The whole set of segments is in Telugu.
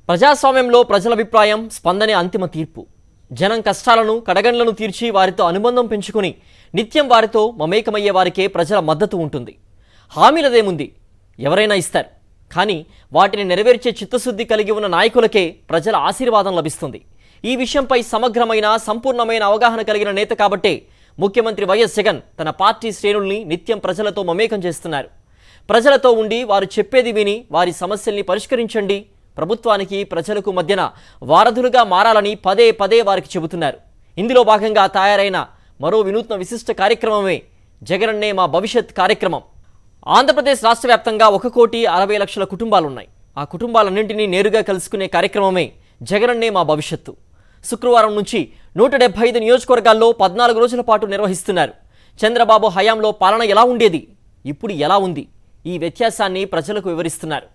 ప్రజాస్వామ్యంలో ప్రజల అభిప్రాయం స్పందనే అంతిమ తీర్పు జనం కష్టాలను కడగండ్లను తీర్చి వారితో అనుబంధం పెంచుకుని నిత్యం వారితో మమేకమయ్యే వారికే ప్రజల మద్దతు ఉంటుంది హామీలదేముంది ఎవరైనా ఇస్తారు కానీ వాటిని నెరవేర్చే చిత్తశుద్ధి కలిగి ఉన్న నాయకులకే ప్రజల ఆశీర్వాదం లభిస్తుంది ఈ విషయంపై సమగ్రమైన సంపూర్ణమైన అవగాహన కలిగిన నేత కాబట్టే ముఖ్యమంత్రి వైఎస్ జగన్ తన పార్టీ శ్రేణుల్ని నిత్యం ప్రజలతో మమేకం చేస్తున్నారు ప్రజలతో ఉండి వారు చెప్పేది విని వారి సమస్యల్ని పరిష్కరించండి ప్రభుత్వానికి ప్రజలకు మధ్యన వారధులుగా మారాలని పదే పదే వారికి చెబుతున్నారు ఇందులో భాగంగా తయారైన మరో వినూత్న విశిష్ట కార్యక్రమమే జగనన్నే మా భవిష్యత్ కార్యక్రమం ఆంధ్రప్రదేశ్ రాష్ట్ర వ్యాప్తంగా ఒక కోటి అరవై లక్షల కుటుంబాలున్నాయి ఆ కుటుంబాలన్నింటినీ నేరుగా కలుసుకునే కార్యక్రమమే జగనన్నే మా భవిష్యత్తు శుక్రవారం నుంచి నూట డెబ్బై ఐదు నియోజకవర్గాల్లో పద్నాలుగు రోజుల పాటు నిర్వహిస్తున్నారు చంద్రబాబు హయాంలో పాలన ఎలా ఉండేది ఇప్పుడు ఎలా ఉంది ఈ వ్యత్యాసాన్ని ప్రజలకు వివరిస్తున్నారు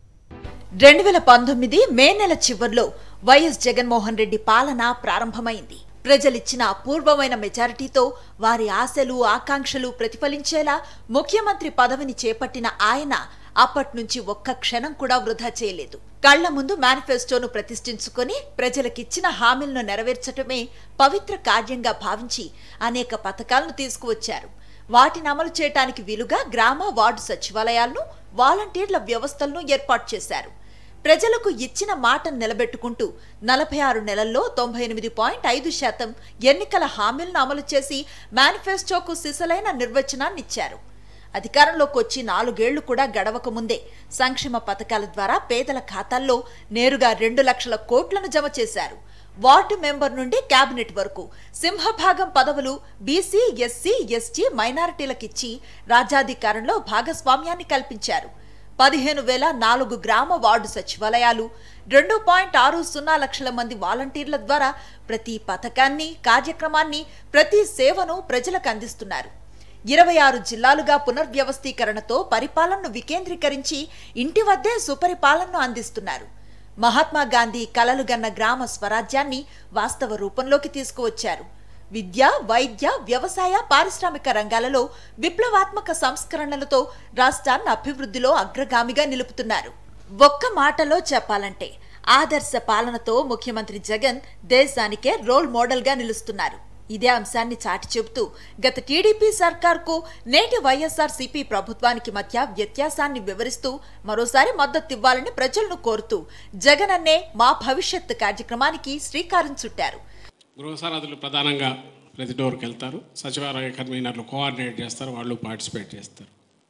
రెండు వేల పంతొమ్మిది మే నెల చివర్లో వైఎస్ జగన్మోహన్ రెడ్డి పాలన ప్రారంభమైంది ప్రజలిచ్చిన అపూర్వమైన మెజారిటీతో వారి ఆశలు ఆకాంక్షలు ప్రతిఫలించేలా ముఖ్యమంత్రి పదవిని చేపట్టిన ఆయన అప్పట్నుంచి ఒక్క క్షణం కూడా వృధా చేయలేదు కళ్ల ముందు మేనిఫెస్టోను ప్రతిష్ఠించుకొని ప్రజలకిచ్చిన హామీలను నెరవేర్చటమే పవిత్ర కార్యంగా భావించి అనేక పథకాలను తీసుకువచ్చారు వాటిని అమలు చేయటానికి వీలుగా గ్రామ వార్డు సచివాలయాలను వాలంటీర్ల వ్యవస్థలను ఏర్పాటు చేశారు ప్రజలకు ఇచ్చిన మాటను నిలబెట్టుకుంటూ నలభై ఆరు నెలల్లో తొంభై ఎనిమిది పాయింట్ ఐదు శాతం ఎన్నికల హామీలను అమలు చేసి మేనిఫెస్టోకు సిసలైన నిర్వచనాన్ని ఇచ్చారు అధికారంలోకి వచ్చి నాలుగేళ్లు కూడా గడవక ముందే సంక్షేమ పథకాల ద్వారా పేదల ఖాతాల్లో నేరుగా రెండు లక్షల కోట్లను జమ చేశారు వార్డు మెంబర్ నుండి కేబినెట్ వరకు సింహభాగం పదవులు బీసీ ఎస్సీ ఎస్టీ మైనారిటీలకిచ్చి రాజ్యాధికారంలో భాగస్వామ్యాన్ని కల్పించారు పదిహేను వేల నాలుగు గ్రామ వార్డు సచివాలయాలు రెండు పాయింట్ ఆరు సున్నా లక్షల మంది వాలంటీర్ల ద్వారా ప్రతి పథకాన్ని కార్యక్రమాన్ని ప్రతి సేవను ప్రజలకు అందిస్తున్నారు ఇరవై ఆరు జిల్లాలుగా పునర్వ్యవస్థీకరణతో పరిపాలనను వికేంద్రీకరించి ఇంటి వద్దే సుపరిపాలనను అందిస్తున్నారు మహాత్మా గాంధీ కలలుగన్న గ్రామ స్వరాజ్యాన్ని వాస్తవ రూపంలోకి తీసుకువచ్చారు విద్య వైద్య వ్యవసాయ పారిశ్రామిక రంగాలలో విప్లవాత్మక సంస్కరణలతో రాష్ట్రాన్ని అభివృద్ధిలో అగ్రగామిగా నిలుపుతున్నారు ఒక్క మాటలో చెప్పాలంటే ఆదర్శ పాలనతో ముఖ్యమంత్రి జగన్ దేశానికే రోల్ మోడల్గా నిలుస్తున్నారు ఇదే అంశాన్ని చాటి చెబుతూ గత టీడీపీ సర్కార్కు నేటి వైఎస్ఆర్ సిపి ప్రభుత్వానికి మధ్య వ్యత్యాసాన్ని వివరిస్తూ మరోసారి మద్దతివ్వాలని ప్రజలను కోరుతూ జగన్ అన్నే మా భవిష్యత్ కార్యక్రమానికి శ్రీకారం చుట్టారు గృహ సారథులు ప్రధానంగా ప్రతి డోర్కి వెళ్తారు సచివాలయ కన్వీనర్లు కోఆర్డినేట్ చేస్తారు వాళ్ళు పార్టిసిపేట్ చేస్తారు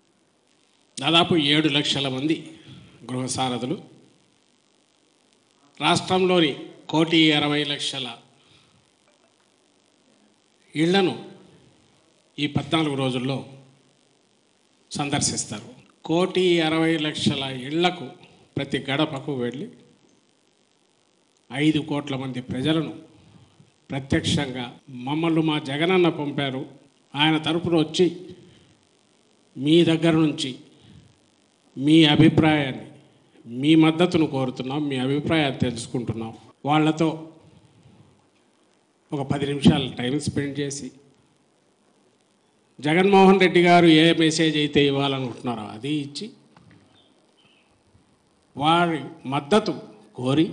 దాదాపు ఏడు లక్షల మంది గృహ సారథులు రాష్ట్రంలోని కోటి అరవై లక్షల ఇళ్లను ఈ పద్నాలుగు రోజుల్లో సందర్శిస్తారు కోటి అరవై లక్షల ఇళ్లకు ప్రతి గడపకు వెళ్ళి ఐదు కోట్ల మంది ప్రజలను ప్రత్యక్షంగా మమ్మల్ని మా జగనన్న పంపారు ఆయన తరపున వచ్చి మీ దగ్గర నుంచి మీ అభిప్రాయాన్ని మీ మద్దతును కోరుతున్నాం మీ అభిప్రాయాన్ని తెలుసుకుంటున్నాం వాళ్ళతో ఒక పది నిమిషాలు టైం స్పెండ్ చేసి జగన్మోహన్ రెడ్డి గారు ఏ మెసేజ్ అయితే ఇవ్వాలనుకుంటున్నారో అది ఇచ్చి వారి మద్దతు కోరి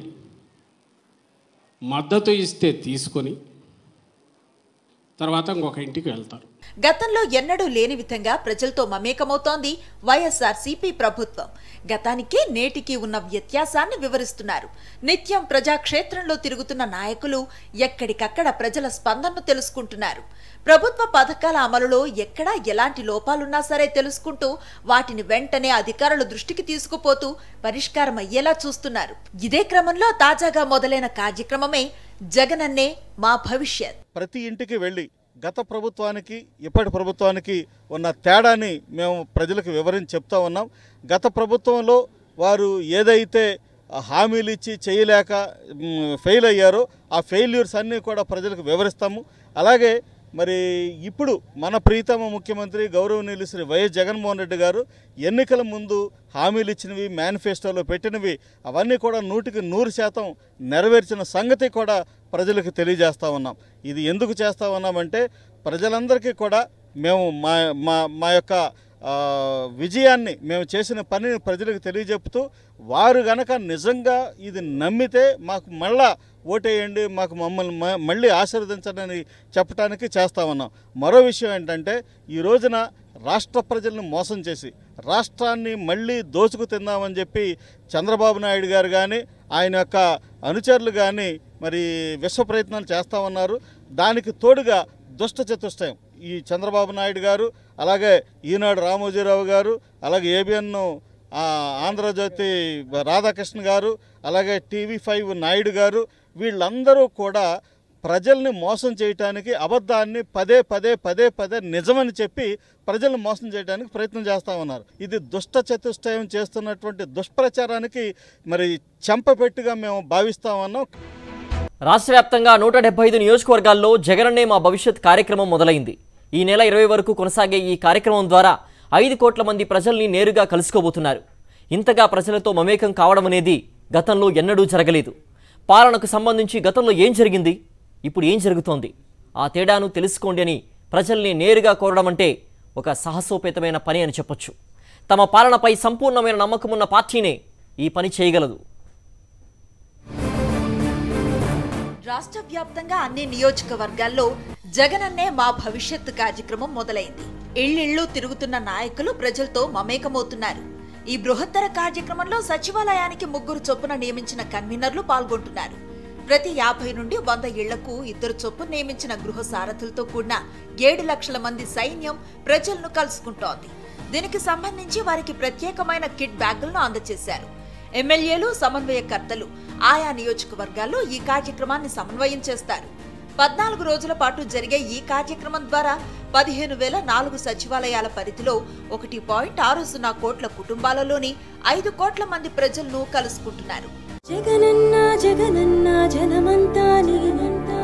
మద్దతు ఇస్తే తీసుకొని తర్వాత ఇంకొక ఇంటికి వెళ్తారు గతంలో ఎన్నడూ లేని విధంగా ప్రజలతో మమేకమవుతోంది వైఎస్ఆర్ సిపి ప్రభుత్వం గతానికి నేటికి ఉన్న వ్యత్యాసాన్ని వివరిస్తున్నారు నిత్యం ప్రజాక్షేత్రంలో తిరుగుతున్న నాయకులు ఎక్కడికక్కడ ప్రజల స్పందనను తెలుసుకుంటున్నారు ప్రభుత్వ పథకాల అమలులో ఎక్కడా ఎలాంటి లోపాలున్నా సరే తెలుసుకుంటూ వాటిని వెంటనే అధికారుల దృష్టికి తీసుకుపోతూ పరిష్కారం అయ్యేలా చూస్తున్నారు ఇదే క్రమంలో తాజాగా మొదలైన కార్యక్రమమే జగనన్నే మా భవిష్యత్ ప్రతి ఇంటికి వెళ్ళి గత ప్రభుత్వానికి ఇప్పటి ప్రభుత్వానికి ఉన్న తేడాని మేము ప్రజలకు వివరించి చెప్తా ఉన్నాం గత ప్రభుత్వంలో వారు ఏదైతే హామీలు ఇచ్చి చేయలేక మ్, ఫెయిల్ అయ్యారో ఆ ఫెయిల్యూర్స్ అన్నీ కూడా ప్రజలకు వివరిస్తాము అలాగే మరి ఇప్పుడు మన ప్రీతమ ముఖ్యమంత్రి గౌరవనీయులు శ్రీ వైఎస్ జగన్మోహన్ రెడ్డి గారు ఎన్నికల ముందు హామీలు ఇచ్చినవి మేనిఫెస్టోలో పెట్టినవి అవన్నీ కూడా నూటికి నూరు శాతం నెరవేర్చిన సంగతి కూడా ప్రజలకు తెలియజేస్తా ఉన్నాం ఇది ఎందుకు చేస్తా ఉన్నామంటే ప్రజలందరికీ కూడా మేము మా మా మా యొక్క ఆ, విజయాన్ని మేము చేసిన పనిని ప్రజలకు తెలియజెప్పుతూ వారు గనక నిజంగా ఇది నమ్మితే మాకు మళ్ళా ఓటేయండి మాకు మమ్మల్ని మ- మళ్ళీ ఆశీర్వదించండి చెప్పడానికి చేస్తా ఉన్నాం మరో విషయం ఏంటంటే ఈ రోజున రాష్ట్ర ప్రజలను మోసం చేసి రాష్ట్రాన్ని మళ్ళీ దోచుకు తిందామని చెప్పి చంద్రబాబు నాయుడు గారు కానీ ఆయన యొక్క అనుచరులు కానీ మరి విశ్వ ప్రయత్నాలు చేస్తా ఉన్నారు దానికి తోడుగా దుష్ట చతుష్టయం ఈ చంద్రబాబు నాయుడు గారు అలాగే ఈనాడు రామోజీరావు గారు అలాగే ఏబిఎన్ ఆంధ్రజ్యోతి రాధాకృష్ణ గారు అలాగే టీవీ ఫైవ్ నాయుడు గారు వీళ్ళందరూ కూడా ప్రజల్ని మోసం చేయటానికి అబద్ధాన్ని పదే పదే పదే పదే నిజమని చెప్పి ప్రజల్ని మోసం చేయడానికి ప్రయత్నం చేస్తూ ఉన్నారు ఇది దుష్ట చతుష్టయం చేస్తున్నటువంటి దుష్ప్రచారానికి మరి చెంపపెట్టుగా మేము భావిస్తా ఉన్నాం రాష్ట్ర వ్యాప్తంగా నూట డెబ్బై ఐదు నియోజకవర్గాల్లో జగనన్నే మా భవిష్యత్ కార్యక్రమం మొదలైంది ఈ నెల ఇరవై వరకు కొనసాగే ఈ కార్యక్రమం ద్వారా ఐదు కోట్ల మంది ప్రజల్ని నేరుగా కలుసుకోబోతున్నారు ఇంతగా ప్రజలతో మమేకం కావడం అనేది గతంలో ఎన్నడూ జరగలేదు పాలనకు సంబంధించి గతంలో ఏం జరిగింది ఇప్పుడు ఏం జరుగుతోంది ఆ తేడాను తెలుసుకోండి అని ప్రజల్ని నేరుగా కోరడం అంటే ఒక సాహసోపేతమైన పని అని చెప్పొచ్చు తమ పాలనపై సంపూర్ణమైన నమ్మకం ఉన్న పార్టీనే ఈ పని చేయగలదు రాష్ట్ర వ్యాప్తంగా అన్ని నియోజకవర్గాల్లో జగనన్నే మా భవిష్యత్ కార్యక్రమం మొదలైంది ఇళ్లిళ్ళు తిరుగుతున్న నాయకులు ప్రజలతో మమేకమవుతున్నారు ఈ బృహత్తర కార్యక్రమంలో సచివాలయానికి ముగ్గురు చొప్పున నియమించిన కన్వీనర్లు పాల్గొంటున్నారు ప్రతి యాభై నుండి వంద ఇళ్లకు ఇద్దరు చొప్పున నియమించిన గృహ సారథులతో కూడిన ఏడు లక్షల మంది సైన్యం ప్రజలను కలుసుకుంటోంది దీనికి సంబంధించి వారికి ప్రత్యేకమైన కిట్ బ్యాగులను అందజేశారు ఎమ్మెల్యేలు సమన్వయకర్తలు ఆయా నియోజకవర్గాల్లో ఈ కార్యక్రమాన్ని సమన్వయం చేస్తారు పద్నాలుగు రోజుల పాటు జరిగే ఈ కార్యక్రమం ద్వారా పదిహేను వేల నాలుగు సచివాలయాల పరిధిలో ఒకటి పాయింట్ ఆరు సున్నా కోట్ల కుటుంబాలలోని ఐదు కోట్ల మంది ప్రజలను కలుసుకుంటున్నారు జగనన్న జగనన్న జనమంతా నీనంతా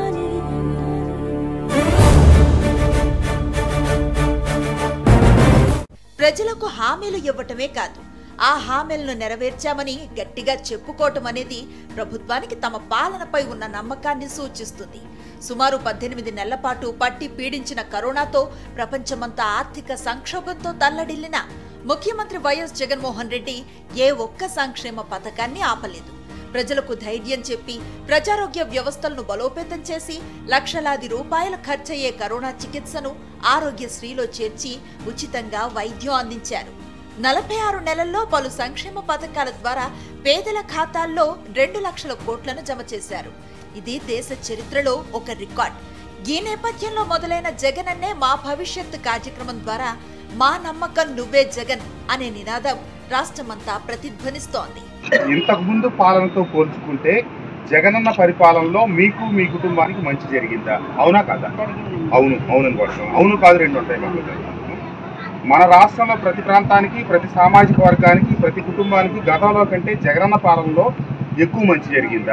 ప్రజలకు హామీలు ఇవ్వటమే కాదు ఆ హామీలను నెరవేర్చామని గట్టిగా చెప్పుకోవటం అనేది ప్రభుత్వానికి తమ పాలనపై ఉన్న నమ్మకాన్ని సూచిస్తుంది సుమారు పద్దెనిమిది నెలల పాటు పట్టి పీడించిన కరోనాతో ప్రపంచమంతా ఆర్థిక సంక్షోభంతో తల్లడిల్లిన ముఖ్యమంత్రి వైఎస్ జగన్మోహన్ రెడ్డి ఏ ఒక్క సంక్షేమ పథకాన్ని ఆపలేదు ప్రజలకు ధైర్యం చెప్పి ప్రజారోగ్య వ్యవస్థలను బలోపేతం చేసి లక్షలాది రూపాయలు ఖర్చయ్యే కరోనా చికిత్సను ఆరోగ్యశ్రీలో చేర్చి ఉచితంగా వైద్యం అందించారు నలభై ఆరు నెలల్లో పలు సంక్షేమ పథకాల ద్వారా పేదల ఖాతాల్లో రెండు లక్షల కోట్లను జమ చేశారు ఇది దేశ చరిత్రలో ఒక రికార్డ్ ఈ నేపథ్యంలో మొదలైన జగనన్నే మా భవిష్యత్ కార్యక్రమం ద్వారా మా నమ్మకం నువ్వే జగన్ అనే నినాదం రాష్ట్రమంతా ప్రతిధ్వనిస్తోంది ఇంతకు ముందు పాలనతో పోల్చుకుంటే జగనన్న పరిపాలనలో మీకు మీ కుటుంబానికి మంచి జరిగిందా అవునా కాదా అవును అవును కోసం అవును కాదు రెండు ఉంటాయి మాకు మన రాష్ట్రంలో ప్రతి ప్రాంతానికి ప్రతి సామాజిక వర్గానికి ప్రతి కుటుంబానికి గతంలో కంటే జగనన్న పాలనలో ఎక్కువ మంచి జరిగిందా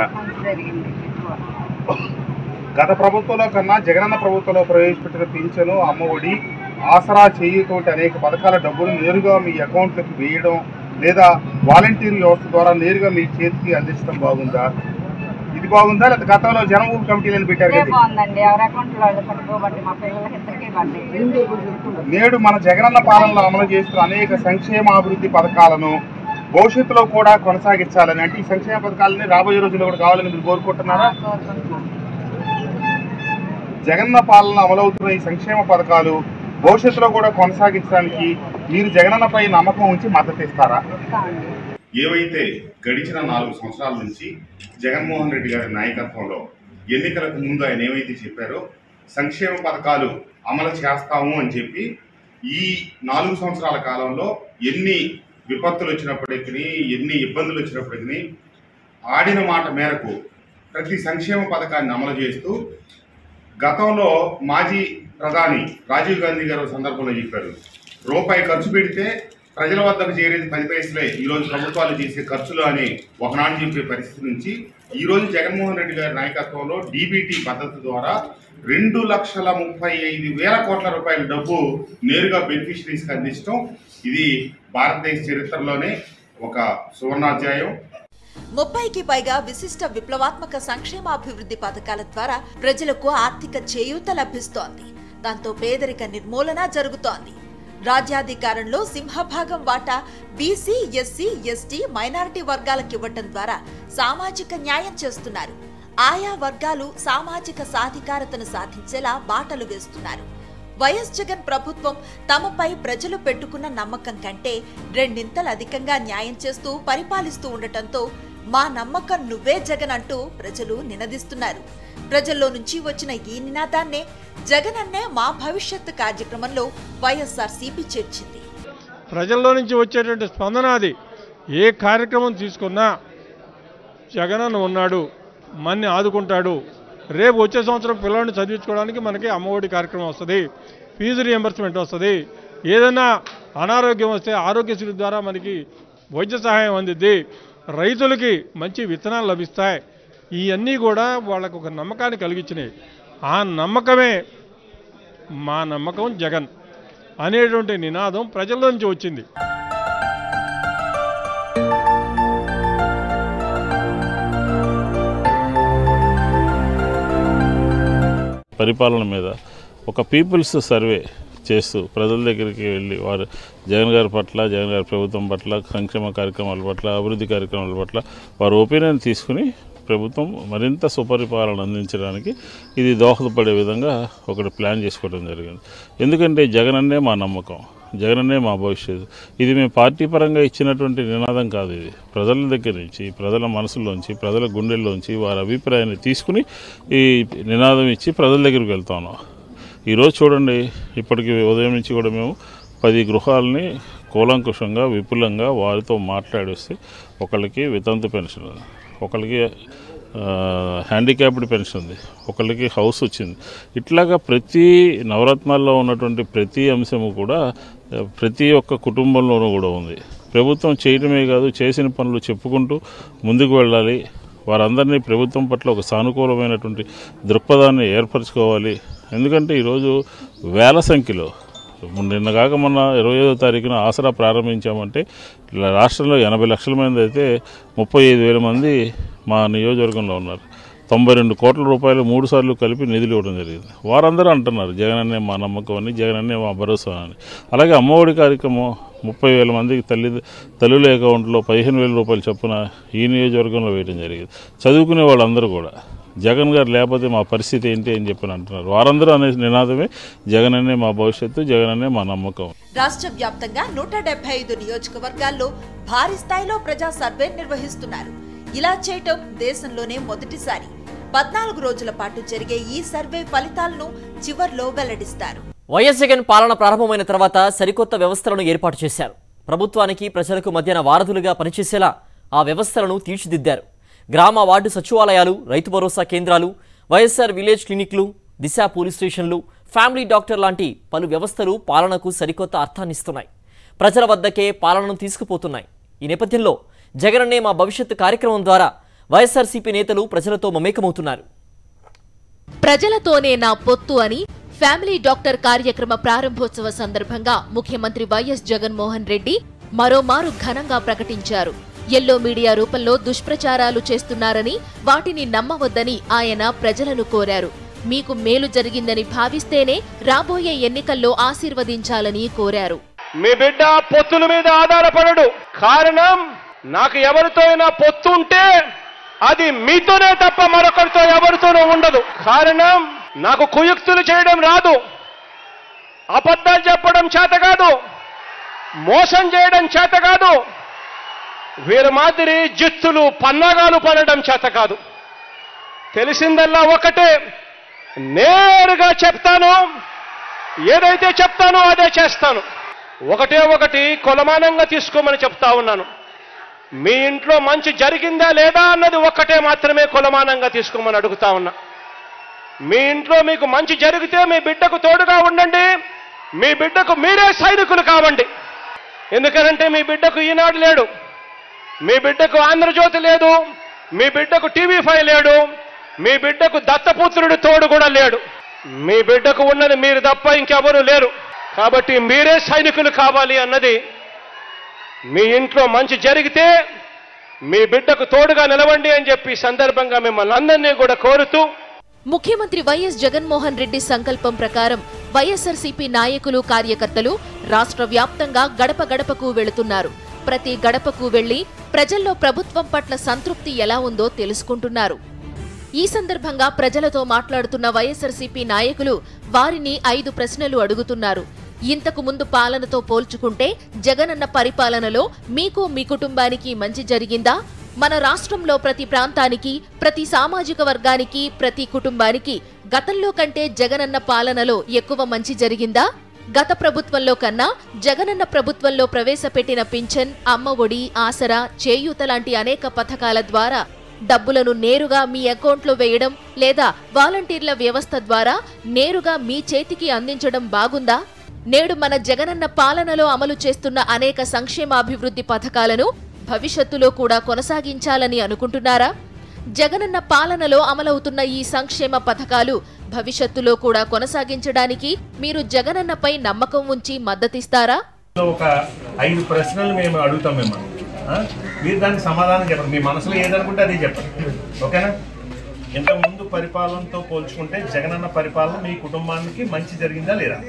గత ప్రభుత్వంలో కన్నా జగనన్న ప్రభుత్వంలో ప్రవేశపెట్టిన పింఛను అమ్మఒడి ఆసరా చేయుతోటి అనేక పథకాల డబ్బులు నేరుగా మీ అకౌంట్లకు వేయడం లేదా వాలంటీర్ వ్యవస్థ ద్వారా నేరుగా మీ చేతికి అందించడం బాగుందా ఇది బాగుందా లేదా గతంలో జనభూమి కమిటీలను పెట్టారు ఇదే కదా బాగుందండి ఎవరి అకౌంట్ వాళ్ళు పట్టుకోబట్టి మా పిల్లలకి ఇద్దరికి పడ్డాయి నేడు మన జగనన్న పాలనలో అమలు చేస్తున్న అనేక సంక్షేమాభివృద్ధి పథకాలను భవిష్యత్తులో కూడా కొనసాగించాలని అంటే ఈ సంక్షేమ పథకాలని రాబోయే రోజుల్లో కూడా కావాలని మీరు కోరుకుంటున్నారా కోరుకుంటున్నాం జగనన్న పాలన అమలవుతున్న ఈ సంక్షేమ పథకాలు భవిష్యత్తులో కూడా కొనసాగించడానికి మీరు జగనన్నపై నమ్మకం ఉంచి మద్దతు ఇస్తారా ఇస్తామండి ఏవైతే గడిచిన నాలుగు సంవత్సరాల నుంచి జగన్మోహన్ రెడ్డి గారి నాయకత్వంలో ఎన్నికలకు ముందు ఆయన ఏమైతే చెప్పారో సంక్షేమ పథకాలు అమలు చేస్తాము అని చెప్పి ఈ నాలుగు సంవత్సరాల కాలంలో ఎన్ని విపత్తులు వచ్చినప్పటికీ ఎన్ని ఇబ్బందులు వచ్చినప్పటికీ ఆడిన మాట మేరకు ప్రతి సంక్షేమ పథకాన్ని అమలు చేస్తూ గతంలో మాజీ ప్రధాని రాజీవ్ గాంధీ గారు ఒక సందర్భంలో చెప్పారు రూపాయి ఖర్చు పెడితే ప్రజల వద్దకు చేరేది పది పైసలే ఈరోజు ప్రభుత్వాలు చేసే ఖర్చులు అని ఒకనాడు చెప్పే పరిస్థితి నుంచి ఈరోజు జగన్మోహన్ రెడ్డి గారి నాయకత్వంలో డీబీటీ పద్ధతి ద్వారా రెండు లక్షల ముప్పై ఐదు వేల కోట్ల రూపాయల డబ్బు నేరుగా బెనిఫిషరీస్కి అందించడం ఇది భారతదేశ చరిత్రలోనే ఒక సువర్ణాధ్యాయం ముప్పైకి పైగా విశిష్ట విప్లవాత్మక సంక్షేమాభివృద్ధి పథకాల ద్వారా ప్రజలకు ఆర్థిక చేయూత లభిస్తోంది దాంతో పేదరిక నిర్మూలన జరుగుతోంది రాజ్యాధికారంలో సింహభాగం వాటా బీసీ ఎస్సీ ఎస్టీ మైనారిటీ వర్గాలకు ఇవ్వటం ద్వారా సామాజిక న్యాయం చేస్తున్నారు ఆయా వర్గాలు సామాజిక సాధికారతను సాధించేలా బాటలు వేస్తున్నారు వైఎస్ జగన్ ప్రభుత్వం తమపై ప్రజలు పెట్టుకున్న నమ్మకం కంటే రెండింతలు అధికంగా న్యాయం చేస్తూ పరిపాలిస్తూ ఉండటంతో మా నమ్మకం నువ్వే జగన్ అంటూ ప్రజలు నినదిస్తున్నారు ప్రజల్లో నుంచి వచ్చిన ఈ నినాదాన్నే జగన్ అన్నే మా భవిష్యత్తు కార్యక్రమంలో వైఎస్ఆర్సీపీ చేర్చింది ప్రజల్లో నుంచి వచ్చేటువంటి స్పందన అది ఏ కార్యక్రమం తీసుకున్నా జగనన్న ఉన్నాడు మన్ని ఆదుకుంటాడు రేపు వచ్చే సంవత్సరం పిల్లల్ని చదివించుకోవడానికి మనకి అమ్మఒడి కార్యక్రమం వస్తుంది ఫీజు రియంబర్స్మెంట్ వస్తుంది ఏదైనా అనారోగ్యం వస్తే ఆరోగ్యశ్రీ ద్వారా మనకి వైద్య సహాయం అందిద్ది రైతులకి మంచి విత్తనాలు లభిస్తాయి ఇవన్నీ కూడా వాళ్ళకు ఒక నమ్మకాన్ని కలిగించినాయి ఆ నమ్మకమే మా నమ్మకం జగన్ అనేటువంటి నినాదం ప్రజల్లో నుంచి వచ్చింది పరిపాలన మీద ఒక పీపుల్స్ సర్వే చేస్తూ ప్రజల దగ్గరికి వెళ్ళి వారు జగన్ గారి పట్ల జగన్ గారి ప్రభుత్వం పట్ల సంక్షేమ కార్యక్రమాల పట్ల అభివృద్ధి కార్యక్రమాల పట్ల వారి ఒపీనియన్ తీసుకుని ప్రభుత్వం మరింత సుపరిపాలన అందించడానికి ఇది దోహదపడే విధంగా ఒకటి ప్లాన్ చేసుకోవడం జరిగింది ఎందుకంటే జగన్ అన్నే మా నమ్మకం జగన్ అన్నే మా భవిష్యత్తు ఇది మేము పార్టీ పరంగా ఇచ్చినటువంటి నినాదం కాదు ఇది ప్రజల దగ్గర నుంచి ప్రజల మనసులోంచి ప్రజల గుండెల్లోంచి వారి అభిప్రాయాన్ని తీసుకుని ఈ నినాదం ఇచ్చి ప్రజల దగ్గరికి వెళ్తా ఉన్నాం ఈరోజు చూడండి ఇప్పటికి ఉదయం నుంచి కూడా మేము పది గృహాలని కూలంకుషంగా విపులంగా వారితో మాట్లాడేసి ఒకళ్ళకి వితంతు పెన్షన్ ఉంది. ఒకళ్ళకి ఆ, హ్యాండిక్యాప్డ్ పెన్షన్ ఉంది ఒకళ్ళకి హౌస్ వచ్చింది ఇట్లాగా ప్రతి నవరత్నాల్లో ఉన్నటువంటి ప్రతి అంశము కూడా ఆ, ప్రతి ఒక్క కుటుంబంలోనూ కూడా ఉంది ప్రభుత్వం చేయడమే కాదు చేసిన పనులు చెప్పుకుంటూ ముందుకు వెళ్ళాలి వారందరినీ ప్రభుత్వం పట్ల ఒక సానుకూలమైనటువంటి దృక్పథాన్ని ఏర్పరచుకోవాలి ఎందుకంటే ఈరోజు వేల సంఖ్యలో నిన్న కాక మొన్న ఇరవై ఐదో తారీఖున ఆసరా ప్రారంభించామంటే ఇలా రాష్ట్రంలో ఎనభై లక్షల మంది అయితే ముప్పై ఐదు వేల మంది మా నియోజకవర్గంలో ఉన్నారు తొంభై రెండు కోట్ల రూపాయలు మూడు సార్లు కలిపి నిధులు ఇవ్వడం జరిగింది వారందరూ అంటున్నారు జగన్ అన్నే మా నమ్మకం అని జగన్ అన్నే మా భరోసా అని అలాగే అమ్మఒడి కార్యక్రమం ముప్పై వేల మందికి తల్లి తల్లుల అకౌంట్లో పదిహేను వేల రూపాయలు చొప్పున ఈ నియోజకవర్గంలో వేయడం జరిగింది చదువుకునే వాళ్ళందరూ కూడా జగన్ గారు లేకపోతే మా పరిస్థితి ఏంటి అని చెప్పి అంటున్నారు వారందరూ అనే నినాదమే జగన్ అనే మా భవిష్యత్తు జగన్ అనే మా నమ్మకం రాష్ట్ర వ్యాప్తంగా నూట డెబ్బై ఐదు నియోజకవర్గాల్లో భారీ స్థాయిలో ప్రజా సర్వే నిర్వహిస్తున్నారు ఇలా చేయటం దేశంలోనే మొదటిసారి పద్నాలుగు రోజుల పాటు జరిగే ఈ సర్వే ఫలితాలను చివర్లో వెల్లడిస్తారు వైఎస్ జగన్ పాలన ప్రారంభమైన తర్వాత సరికొత్త వ్యవస్థలను ఏర్పాటు చేశారు ప్రభుత్వానికి ప్రజలకు మధ్యన వారధులుగా పనిచేసేలా ఆ వ్యవస్థలను తీర్చిదిద్దారు గ్రామ వార్డు సచివాలయాలు రైతు భరోసా కేంద్రాలు వైఎస్ఆర్ విలేజ్ క్లినిక్లు దిశ పోలీస్ స్టేషన్లు ఫ్యామిలీ డాక్టర్ లాంటి పలు వ్యవస్థలు పాలనకు సరికొత్త అర్థాన్నిస్తున్నాయి ప్రజల వద్దకే పాలనను తీసుకుపోతున్నాయి ఈ నేపథ్యంలో జగనన్నే మా భవిష్యత్తు కార్యక్రమం ద్వారా వైఎస్ఆర్సీపీ నేతలు ప్రజలతో మమేకమవుతున్నారు ప్రజలతోనే నా పొత్తు అని ఫ్యామిలీ డాక్టర్ కార్యక్రమ ప్రారంభోత్సవ సందర్భంగా ముఖ్యమంత్రి వైఎస్ జగన్మోహన్ రెడ్డి మరోమారు ఘనంగా ప్రకటించారు ఎల్లో మీడియా రూపంలో దుష్ప్రచారాలు చేస్తున్నారని వాటిని నమ్మవద్దని ఆయన ప్రజలను కోరారు మీకు మేలు జరిగిందని భావిస్తేనే రాబోయే ఎన్నికల్లో ఆశీర్వదించాలని కోరారు మీ బిడ్డ పొత్తుల మీద ఆధారపడడు కారణం నాకు ఎవరితో అయినా పొత్తు ఉంటే అది మీతోనే తప్ప మరొకరితో ఎవరితోనూ ఉండదు కారణం నాకు కుయుక్తులు చేయడం రాదు అబద్ధాలు చెప్పడం చేత కాదు మోసం చేయడం చేత కాదు వీరి మాదిరి జిత్తులు పన్నాగాలు పడడం చేత కాదు తెలిసిందల్లా ఒకటే నేరుగా చెప్తాను ఏదైతే చెప్తానో అదే చేస్తాను ఒకటే ఒకటి కొలమానంగా తీసుకోమని చెప్తా ఉన్నాను మీ ఇంట్లో మంచి జరిగిందా లేదా అన్నది ఒక్కటే మాత్రమే కొలమానంగా తీసుకోమని అడుగుతా ఉన్నా మీ ఇంట్లో మీకు మంచి జరిగితే మీ బిడ్డకు తోడుగా ఉండండి మీ బిడ్డకు మీరే సైనికులు కావండి ఎందుకనంటే మీ బిడ్డకు ఈనాడు లేడు మీ బిడ్డకు ఆంధ్రజ్యోతి లేదు మీ బిడ్డకు టీవీ ఫైవ్ లేడు మీ బిడ్డకు దత్తపుత్రుడు తోడు కూడా లేడు మీ బిడ్డకు ఉన్నది మీరు తప్ప ఇంకెవరూ లేరు కాబట్టి మీరే సైనికులు కావాలి అన్నది మీ ఇంట్లో మంచి జరిగితే మీ బిడ్డకు తోడుగా నిలవండి అని చెప్పి ఈ సందర్భంగా మిమ్మల్ని అందరినీ కూడా కోరుతూ ముఖ్యమంత్రి వైఎస్ జగన్మోహన్ రెడ్డి సంకల్పం ప్రకారం వైఎస్ఆర్సీపీ నాయకులు కార్యకర్తలు రాష్ట్ర వ్యాప్తంగా గడప గడపకు వెళుతున్నారు ప్రతి గడపకు వెళ్లి ప్రజల్లో ప్రభుత్వం పట్ల సంతృప్తి ఎలా ఉందో తెలుసుకుంటున్నారు ఈ సందర్భంగా ప్రజలతో మాట్లాడుతున్న వైఎస్ఆర్సీపీ నాయకులు వారిని ఐదు ప్రశ్నలు అడుగుతున్నారు ఇంతకు ముందు పాలనతో పోల్చుకుంటే జగనన్న పరిపాలనలో మీకు మీ కుటుంబానికి మంచి జరిగిందా మన రాష్ట్రంలో ప్రతి ప్రాంతానికి ప్రతి సామాజిక వర్గానికి ప్రతి కుటుంబానికి గతంలో కంటే జగనన్న పాలనలో ఎక్కువ మంచి జరిగిందా గత ప్రభుత్వంలో కన్నా జగనన్న ప్రభుత్వంలో ప్రవేశపెట్టిన పింఛన్ అమ్మ ఒడి ఆసరా చేయూత లాంటి అనేక పథకాల ద్వారా డబ్బులను నేరుగా మీ అకౌంట్లో వేయడం లేదా వాలంటీర్ల వ్యవస్థ ద్వారా నేరుగా మీ చేతికి అందించడం బాగుందా నేడు మన జగనన్న పాలనలో అమలు చేస్తున్న అనేక సంక్షేమాభివృద్ధి పథకాలను భవిష్యత్తులో కూడా కొనసాగించాలని అనుకుంటున్నారా జగనన్న పాలనలో అమలవుతున్న ఈ సంక్షేమ పథకాలు భవిష్యత్తులో కూడా కొనసాగించడానికి మీరు జగనన్నపై నమ్మకం ఉంచి మద్దతిస్తారా ఒక ఐదు ప్రశ్నలు మేము అడుగుతాం మిమ్మల్ని ఆ? మీరు దానికి సమాధానం చెప్పండి మీ మనసులో ఏదనుకుంటే అదే చెప్పండి ఓకేనా ఇంతకు ముందు పరిపాలనతో పోల్చుకుంటే జగనన్న పరిపాలన మీ కుటుంబానికి మంచి జరిగిందా లేదా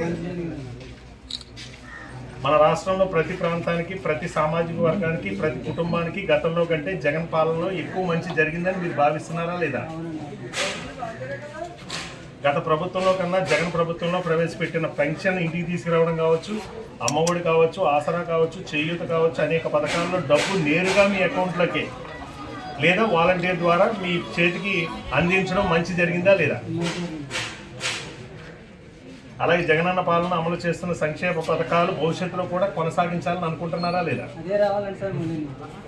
మన రాష్ట్రంలో ప్రతి ప్రాంతానికి ప్రతి సామాజిక వర్గానికి ప్రతి కుటుంబానికి గతంలో కంటే జగన్ పాలనలో ఎక్కువ మంచి జరిగిందని మీరు భావిస్తున్నారా లేదా గత ప్రభుత్వంలో కన్నా జగన్ ప్రభుత్వంలో ప్రవేశపెట్టిన పెన్షన్ ఇంటికి తీసుకురావడం కావచ్చు అమ్మఒడి కావచ్చు ఆసరా కావచ్చు చేయూత కావచ్చు అనేక పథకాల్లో డబ్బు నేరుగా మీ అకౌంట్లోకే లేదా వాలంటీర్ ద్వారా మీ చేతికి అందించడం మంచి జరిగిందా లేదా అలాగే జగనన్న పాలన అమలు చేస్తున్న సంక్షేమ పథకాలు భవిష్యత్తులో కూడా కొనసాగించాలని అనుకుంటున్నారా లేదా అదే రావాలండి సార్ ముందు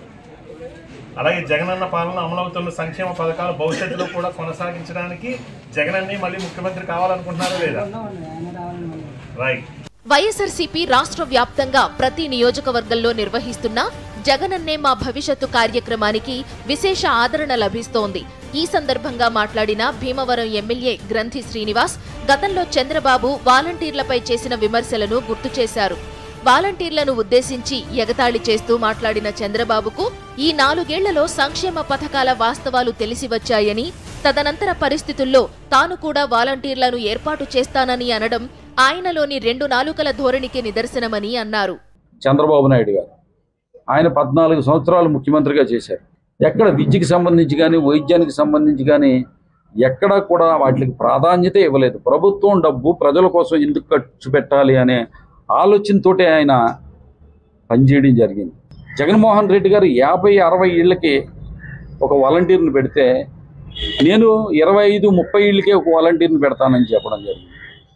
అలాగే జగనన్న పాలన అమలవుతున్న సంక్షేమ పథకాలు భవిష్యత్తులో కూడా కొనసాగించడానికి జగనన్నే మళ్ళీ ముఖ్యమంత్రి కావాలనుకుంటున్నారా లేదా ఆయన రావాలండి మళ్ళీ రైట్ వైఎస్ఆర్సీపీ రాష్ట్ర వ్యాప్తంగా ప్రతి నియోజకవర్గంలో నిర్వహిస్తున్న జగనన్నే మా భవిష్యత్తు కార్యక్రమానికి విశేష ఆదరణ లభిస్తోంది ఈ సందర్భంగా మాట్లాడిన భీమవరం ఎమ్మెల్యే గ్రంథి శ్రీనివాస్ గతంలో చంద్రబాబు వాలంటీర్లపై చేసిన విమర్శలను గుర్తు చేశారు వాలంటీర్లను ఉద్దేశించి ఎగతాళి చేస్తూ మాట్లాడిన చంద్రబాబుకు ఈ నాలుగేళ్లలో సంక్షేమ పథకాల వాస్తవాలు తెలిసి వచ్చాయని తదనంతర పరిస్థితుల్లో తాను కూడా వాలంటీర్లను ఏర్పాటు చేస్తానని అనడం ఆయనలోని రెండు నాలుకల ధోరణికి నిదర్శనమని అన్నారు చంద్రబాబు నాయుడు గారు ఆయన పద్నాలుగు సంవత్సరాలు ముఖ్యమంత్రిగా చేశారు ఎక్కడ విద్యకి సంబంధించి కానీ వైద్యానికి సంబంధించి కానీ ఎక్కడా కూడా వాటికి ప్రాధాన్యత ఇవ్వలేదు ప్రభుత్వం డబ్బు ప్రజల కోసం ఎందుకు ఖర్చు పెట్టాలి అనే ఆలోచనతోటే ఆయన పనిచేయడం జరిగింది జగన్మోహన్ రెడ్డి గారు యాభై అరవై ఏళ్ళకి ఒక వాలంటీర్ని పెడితే నేను ఇరవై ఐదు ముప్పై ఏళ్ళకే ఒక వాలంటీర్ని పెడతానని చెప్పడం జరిగింది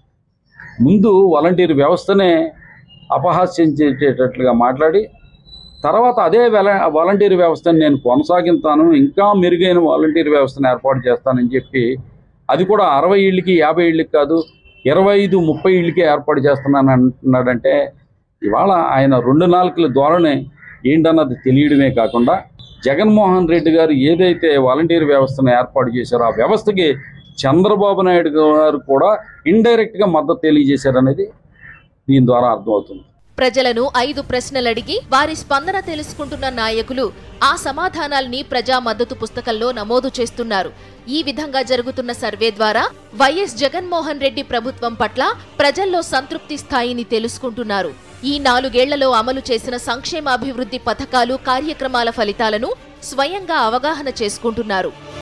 ముందు వాలంటీర్ వ్యవస్థనే అపహాస్యం చేసేటట్లుగా మాట్లాడి తర్వాత అదే వెల వాలంటీర్ వ్యవస్థను నేను కొనసాగిస్తాను ఇంకా మెరుగైన వాలంటీర్ వ్యవస్థను ఏర్పాటు చేస్తానని చెప్పి అది కూడా అరవై ఏళ్ళకి యాభై ఏళ్ళకి కాదు ఇరవై ఐదు ముప్పై ఏళ్ళకి ఏర్పాటు చేస్తున్నాను అంటున్నాడంటే ఇవాళ ఆయన రెండు నాలుగుల ధోరణి ఏంటన్నది తెలియడమే కాకుండా జగన్మోహన్ రెడ్డి గారు ఏదైతే వాలంటీర్ వ్యవస్థను ఏర్పాటు చేశారో ఆ వ్యవస్థకి చంద్రబాబు నాయుడు గారు కూడా ఇండైరెక్ట్గా మద్దతు తెలియజేశారనేది దీని ద్వారా అర్థమవుతుంది ప్రజలను ఐదు ప్రశ్నలడిగి వారి స్పందన తెలుసుకుంటున్న నాయకులు ఆ సమాధానాల్ని ప్రజా మద్దతు పుస్తకంలో నమోదు చేస్తున్నారు ఈ విధంగా జరుగుతున్న సర్వే ద్వారా వైఎస్ జగన్మోహన్ రెడ్డి ప్రభుత్వం పట్ల ప్రజల్లో సంతృప్తి స్థాయిని తెలుసుకుంటున్నారు ఈ నాలుగేళ్లలో అమలు చేసిన సంక్షేమాభివృద్ధి పథకాలు కార్యక్రమాల ఫలితాలను స్వయంగా అవగాహన చేసుకుంటున్నారు